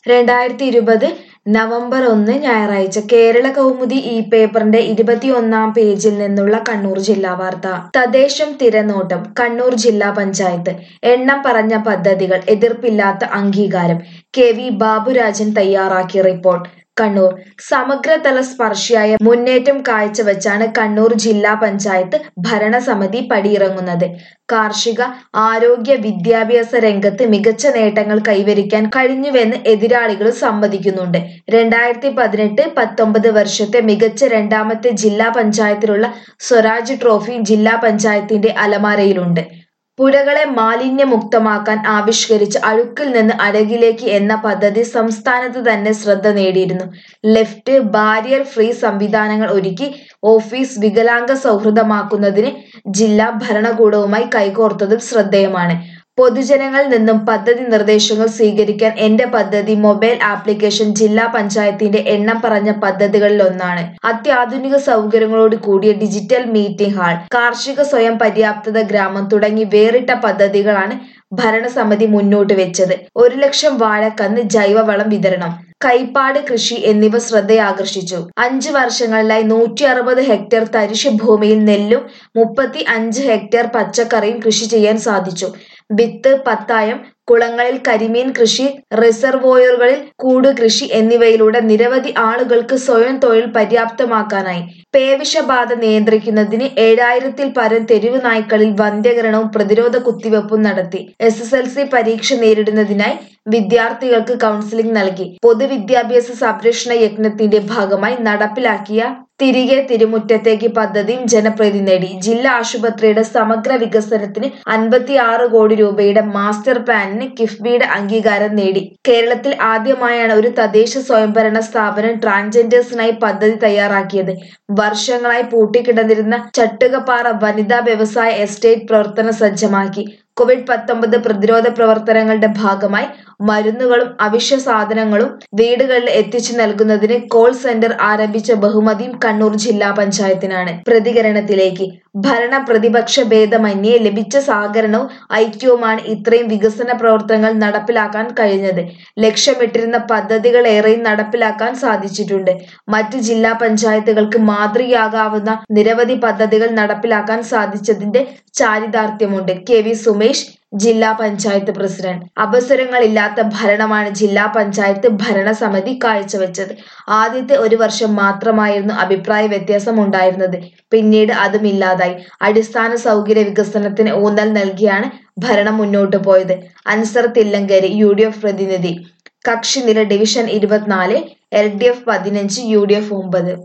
രണ്ടായിരത്തി ഇരുപത് നവംബർ ഒന്ന് ഞായറാഴ്ച കേരള കൗമുദി ഈ പേപ്പറിന്റെ ഇരുപത്തിയൊന്നാം പേജിൽ നിന്നുള്ള കണ്ണൂർ ജില്ലാ വാർത്ത തദ്ദേശം തിരനോട്ടം കണ്ണൂർ ജില്ലാ പഞ്ചായത്ത് എണ്ണം പറഞ്ഞ പദ്ധതികൾ എതിർപ്പില്ലാത്ത അംഗീകാരം കെ വി ബാബുരാജൻ തയ്യാറാക്കിയ റിപ്പോർട്ട് കണ്ണൂർ സമഗ്രതല സ്പർശിയായ മുന്നേറ്റം കാഴ്ചവെച്ചാണ് കണ്ണൂർ ജില്ലാ പഞ്ചായത്ത് ഭരണസമിതി പടിയിറങ്ങുന്നത് കാർഷിക ആരോഗ്യ വിദ്യാഭ്യാസ രംഗത്ത് മികച്ച നേട്ടങ്ങൾ കൈവരിക്കാൻ കഴിഞ്ഞുവെന്ന് എതിരാളികളും സമ്മതിക്കുന്നുണ്ട് രണ്ടായിരത്തി പതിനെട്ട് പത്തൊമ്പത് വർഷത്തെ മികച്ച രണ്ടാമത്തെ ജില്ലാ പഞ്ചായത്തിലുള്ള സ്വരാജ് ട്രോഫി ജില്ലാ പഞ്ചായത്തിന്റെ അലമാരയിലുണ്ട് പുഴകളെ മാലിന്യമുക്തമാക്കാൻ ആവിഷ്കരിച്ച അഴുക്കിൽ നിന്ന് അഴകിലേക്ക് എന്ന പദ്ധതി സംസ്ഥാനത്ത് തന്നെ ശ്രദ്ധ നേടിയിരുന്നു ലെഫ്റ്റ് ബാരിയർ ഫ്രീ സംവിധാനങ്ങൾ ഒരുക്കി ഓഫീസ് വികലാംഗ സൗഹൃദമാക്കുന്നതിന് ജില്ലാ ഭരണകൂടവുമായി കൈകോർത്തതും ശ്രദ്ധേയമാണ് പൊതുജനങ്ങളിൽ നിന്നും പദ്ധതി നിർദ്ദേശങ്ങൾ സ്വീകരിക്കാൻ എന്റെ പദ്ധതി മൊബൈൽ ആപ്ലിക്കേഷൻ ജില്ലാ പഞ്ചായത്തിന്റെ എണ്ണം പറഞ്ഞ പദ്ധതികളിൽ ഒന്നാണ് അത്യാധുനിക സൗകര്യങ്ങളോട് കൂടിയ ഡിജിറ്റൽ മീറ്റിംഗ് ഹാൾ കാർഷിക സ്വയം പര്യാപ്തത ഗ്രാമം തുടങ്ങി വേറിട്ട പദ്ധതികളാണ് ഭരണസമിതി മുന്നോട്ട് വെച്ചത് ഒരു ലക്ഷം വാഴക്കന്ന് ജൈവവളം വിതരണം കൈപ്പാട് കൃഷി എന്നിവ ശ്രദ്ധയാകർഷിച്ചു അഞ്ച് വർഷങ്ങളിലായി നൂറ്റി അറുപത് ഹെക്ടർ തരിശു ഭൂമിയിൽ നെല്ലും മുപ്പത്തി അഞ്ച് ഹെക്ടർ പച്ചക്കറിയും കൃഷി ചെയ്യാൻ സാധിച്ചു വിത്ത് പത്തായം കുളങ്ങളിൽ കരിമീൻ കൃഷി റിസർവോയറുകളിൽ കൂട് കൃഷി എന്നിവയിലൂടെ നിരവധി ആളുകൾക്ക് സ്വയം തൊഴിൽ പര്യാപ്തമാക്കാനായി പേവിഷബാധ നിയന്ത്രിക്കുന്നതിന് ഏഴായിരത്തിൽ പരം തെരുവ് നായ്ക്കളിൽ വന്ധ്യകരണവും പ്രതിരോധ കുത്തിവെപ്പും നടത്തി എസ് എസ് എൽ സി പരീക്ഷ നേരിടുന്നതിനായി വിദ്യാർത്ഥികൾക്ക് കൗൺസിലിംഗ് നൽകി പൊതുവിദ്യാഭ്യാസ സംരക്ഷണ യജ്ഞത്തിന്റെ ഭാഗമായി നടപ്പിലാക്കിയ തിരികെ തിരുമുറ്റത്തേക്ക് പദ്ധതിയും ജനപ്രീതി നേടി ജില്ലാ ആശുപത്രിയുടെ സമഗ്ര വികസനത്തിന് അൻപത്തി ആറ് കോടി രൂപയുടെ മാസ്റ്റർ പ്ലാനിന് കിഫ്ബിയുടെ അംഗീകാരം നേടി കേരളത്തിൽ ആദ്യമായാണ് ഒരു തദ്ദേശ സ്വയംഭരണ സ്ഥാപനം ട്രാൻസ്ജെൻഡേഴ്സിനായി പദ്ധതി തയ്യാറാക്കിയത് വർഷങ്ങളായി പൂട്ടിക്കിടന്നിരുന്ന ചട്ടുകപ്പാറ വനിതാ വ്യവസായ എസ്റ്റേറ്റ് പ്രവർത്തന സജ്ജമാക്കി കോവിഡ് പത്തൊമ്പത് പ്രതിരോധ പ്രവർത്തനങ്ങളുടെ ഭാഗമായി മരുന്നുകളും അവശ്യ സാധനങ്ങളും വീടുകളിൽ എത്തിച്ചു നൽകുന്നതിന് കോൾ സെന്റർ ആരംഭിച്ച ബഹുമതിയും കണ്ണൂർ ജില്ലാ പഞ്ചായത്തിനാണ് പ്രതികരണത്തിലേക്ക് ഭരണ പ്രതിപക്ഷ ഭേദമന്യേ ലഭിച്ച സഹകരണവും ഐക്യവുമാണ് ഇത്രയും വികസന പ്രവർത്തനങ്ങൾ നടപ്പിലാക്കാൻ കഴിഞ്ഞത് ലക്ഷ്യമിട്ടിരുന്ന പദ്ധതികൾ ഏറെയും നടപ്പിലാക്കാൻ സാധിച്ചിട്ടുണ്ട് മറ്റ് ജില്ലാ പഞ്ചായത്തുകൾക്ക് മാതൃകയാകാവുന്ന നിരവധി പദ്ധതികൾ നടപ്പിലാക്കാൻ സാധിച്ചതിന്റെ ചാരിതാർത്ഥ്യമുണ്ട് കെ വി സുമേഷ് ജില്ലാ പഞ്ചായത്ത് പ്രസിഡന്റ് അവസരങ്ങളില്ലാത്ത ഭരണമാണ് ജില്ലാ പഞ്ചായത്ത് ഭരണസമിതി കാഴ്ചവെച്ചത് ആദ്യത്തെ ഒരു വർഷം മാത്രമായിരുന്നു അഭിപ്രായ വ്യത്യാസം ഉണ്ടായിരുന്നത് പിന്നീട് അതും ഇല്ലാതായി അടിസ്ഥാന സൗകര്യ വികസനത്തിന് ഊന്നൽ നൽകിയാണ് ഭരണം മുന്നോട്ടു പോയത് Ansar Thillankeri U D F പ്രതിനിധി കക്ഷി നില ഡിവിഷൻ ഇരുപത്തിനാല് എൽ ഡി എഫ് പതിനഞ്ച് യു ഡി എഫ് ഒമ്പത്